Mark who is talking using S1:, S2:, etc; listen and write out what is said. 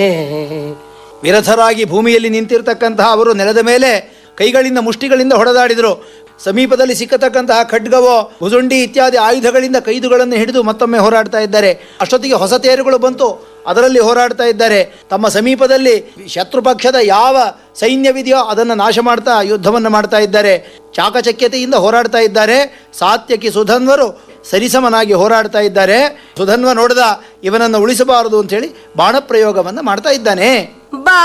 S1: ವಿರಥರಾಗಿ ಭೂಮಿಯಲ್ಲಿ ನಿಂತಿರ್ತಕ್ಕಂತಹ ಅವರು ನೆಲದ ಮೇಲೆ ಕೈಗಳಿಂದ ಮುಷ್ಟಿಗಳಿಂದ ಹೊಡೆದಾಡಿದರು ಸಮೀಪದಲ್ಲಿ ಸಿಕ್ಕತಕ್ಕಂತಹ ಖಡ್ಗವೋ ಭುಜುಂಡಿ ಇತ್ಯಾದಿ ಆಯುಧಗಳಿಂದ ಕೈದುಗಳನ್ನು ಹಿಡಿದು ಮತ್ತೊಮ್ಮೆ ಹೋರಾಡ್ತಾ ಇದ್ದಾರೆ ಅಷ್ಟೊತ್ತಿಗೆ ಹೊಸ ತೇರುಗಳು ಬಂತು ಅದರಲ್ಲಿ ಹೋರಾಡ್ತಾ ಇದ್ದಾರೆ ತಮ್ಮ ಸಮೀಪದಲ್ಲಿ ಶತ್ರು ಪಕ್ಷದ ಯಾವ ಸೈನ್ಯವಿದೆಯೋ ಅದನ್ನು ನಾಶ ಮಾಡ್ತಾ ಯುದ್ಧವನ್ನು ಮಾಡ್ತಾ ಇದ್ದಾರೆ ಚಾಕಚಕ್ಯತೆಯಿಂದ ಹೋರಾಡ್ತಾ ಇದ್ದಾರೆ ಸಾತ್ಯಕಿ ಸುಧನ್ವರು ಸರಿಸಮನಾಗಿ ಹೋರಾಡ್ತಾ ಇದ್ದಾರೆ ಸುಧನ್ವ ನೋಡಿದ ಇವನನ್ನು ಉಳಿಸಬಾರದು ಅಂತೇಳಿ ಬಾಣಪ್ರಯೋಗವನ್ನು ಮಾಡ್ತಾ ಇದ್ದಾನೆ
S2: ಬಾ